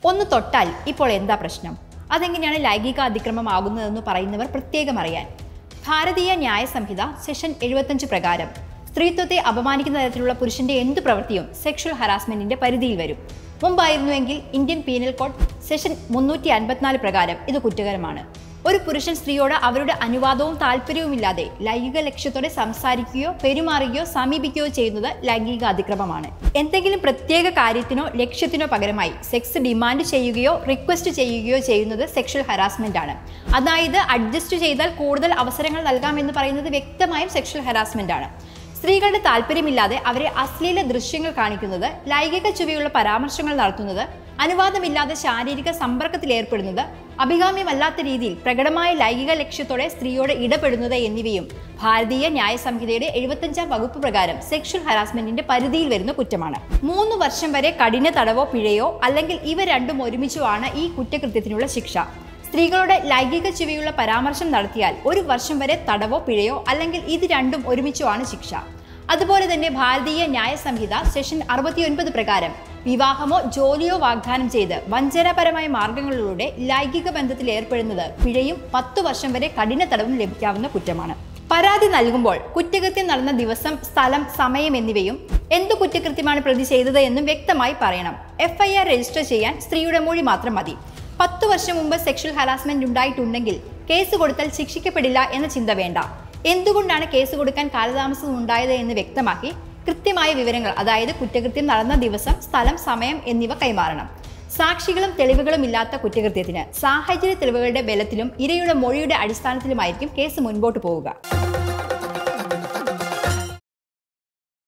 ഒന്ന് തൊട്ടാൽ ഇപ്പോൾ എന്താ പ്രശ്നം അതെങ്ങനെയാണ് ലൈംഗിക അതിക്രമമാകുന്നതെന്ന് പറയുന്നവർ പ്രത്യേകം അറിയാൻ ഭാരതീയ ന്യായ സംഹിത സെഷൻ എഴുപത്തഞ്ച് പ്രകാരം സ്ത്രീത്വത്തെ അപമാനിക്കുന്ന തരത്തിലുള്ള പുരുഷന്റെ എന്തു പ്രവൃത്തിയും സെക്ഷൽ ഹറാസ്മെന്റിന്റെ പരിധിയിൽ വരും മുമ്പായിരുന്നുവെങ്കിൽ ഇന്ത്യൻ പീനൽ കോഡ് സെഷൻ മുന്നൂറ്റി അൻപത്തിനാല് പ്രകാരം ഇത് കുറ്റകരമാണ് ഒരു പുരുഷൻ സ്ത്രീയോട് അവരുടെ അനുവാദവും താല്പര്യവുമില്ലാതെ ലൈംഗിക ലക്ഷ്യത്തോടെ സംസാരിക്കുകയോ പെരുമാറുകയോ സമീപിക്കുകയോ ചെയ്യുന്നത് ലൈംഗിക അതിക്രമമാണ് എന്തെങ്കിലും പ്രത്യേക കാര്യത്തിനോ ലക്ഷ്യത്തിനോ പകരമായി സെക്സ് ഡിമാൻഡ് ചെയ്യുകയോ റിക്വസ്റ്റ് ചെയ്യുകയോ ചെയ്യുന്നത് സെക്ഷൽ ഹറാസ്മെന്റ് ആണ് അതായത് അഡ്ജസ്റ്റ് ചെയ്താൽ കൂടുതൽ അവസരങ്ങൾ നൽകാമെന്ന് പറയുന്നത് വ്യക്തമായും സെക്ഷൽ ഹറാസ്മെന്റ് ആണ് സ്ത്രീകളുടെ താല്പര്യമില്ലാതെ അവരെ അശ്ലീല ദൃശ്യങ്ങൾ കാണിക്കുന്നത് ലൈംഗിക ചുവയുള്ള പരാമർശങ്ങൾ നടത്തുന്നത് അനുവാദമില്ലാതെ ശാരീരിക സമ്പർക്കത്തിൽ ഏർപ്പെടുന്നത് അഭികാമ്യമല്ലാത്ത രീതിയിൽ പ്രകടമായ ലൈംഗിക ലക്ഷ്യത്തോടെ സ്ത്രീയോട് ഇടപെടുന്നത് എന്നിവയും ഭാരതീയ ന്യായ സംഹിതയുടെ എഴുപത്തഞ്ചാം വകുപ്പ് പ്രകാരം സെക്ഷൽ ഹറാസ്മെന്റിന്റെ പരിധിയിൽ വരുന്ന കുറ്റമാണ് മൂന്ന് വർഷം വരെ കഠിന തടവോ പിഴയോ അല്ലെങ്കിൽ ഇവ രണ്ടും ഒരുമിച്ചോ ആണ് ഈ കുറ്റകൃത്യത്തിനുള്ള ശിക്ഷ സ്ത്രീകളുടെ ലൈംഗിക ചുവയുള്ള പരാമർശം നടത്തിയാൽ ഒരു വർഷം വരെ തടവോ പിഴയോ അല്ലെങ്കിൽ ഇത് രണ്ടും ഒരുമിച്ചോ ആണ് ശിക്ഷ അതുപോലെ തന്നെ ഭാരതീയ ന്യായ സംഹിത സെഷൻ അറുപത്തിയൊൻപത് പ്രകാരം വിവാഹമോ ജോലിയോ വാഗ്ദാനം ചെയ്ത് വഞ്ചനാപരമായ മാർഗങ്ങളിലൂടെ ലൈംഗിക ബന്ധത്തിൽ ഏർപ്പെടുന്നത് പിഴയും പത്തു വർഷം വരെ കഠിന തടവും ലഭിക്കാവുന്ന കുറ്റമാണ് പരാതി നൽകുമ്പോൾ കുറ്റകൃത്യം നടന്ന ദിവസം സ്ഥലം സമയം എന്നിവയും എന്തു കുറ്റകൃത്യമാണ് പ്രതി ചെയ്തത് എന്നും വ്യക്തമായി പറയണം എഫ്ഐആർ രജിസ്റ്റർ ചെയ്യാൻ സ്ത്രീയുടെ മൊഴി മാത്രം മതി പത്തു വർഷം മുമ്പ് സെക്ഷൽ ഹറാസ്മെന്റ് ഉണ്ടായിട്ടുണ്ടെങ്കിൽ കേസ് കൊടുത്താൽ ശിക്ഷിക്കപ്പെടില്ല എന്ന ചിന്ത വേണ്ട എന്തുകൊണ്ടാണ് കേസ് കൊടുക്കാൻ കാലതാമസം ഉണ്ടായത് എന്ന് വ്യക്തമാക്കി കൃത്യമായ വിവരങ്ങൾ അതായത് കുറ്റകൃത്യം നടന്ന ദിവസം സ്ഥലം സമയം എന്നിവ കൈമാറണം സാക്ഷികളും തെളിവുകളും ഇല്ലാത്ത കുറ്റകൃത്യത്തിന് സാഹചര്യ തെളിവുകളുടെ ബലത്തിലും ഇരയുടെ മൊഴിയുടെ അടിസ്ഥാനത്തിലുമായിരിക്കും കേസ് മുൻപോട്ട് പോവുക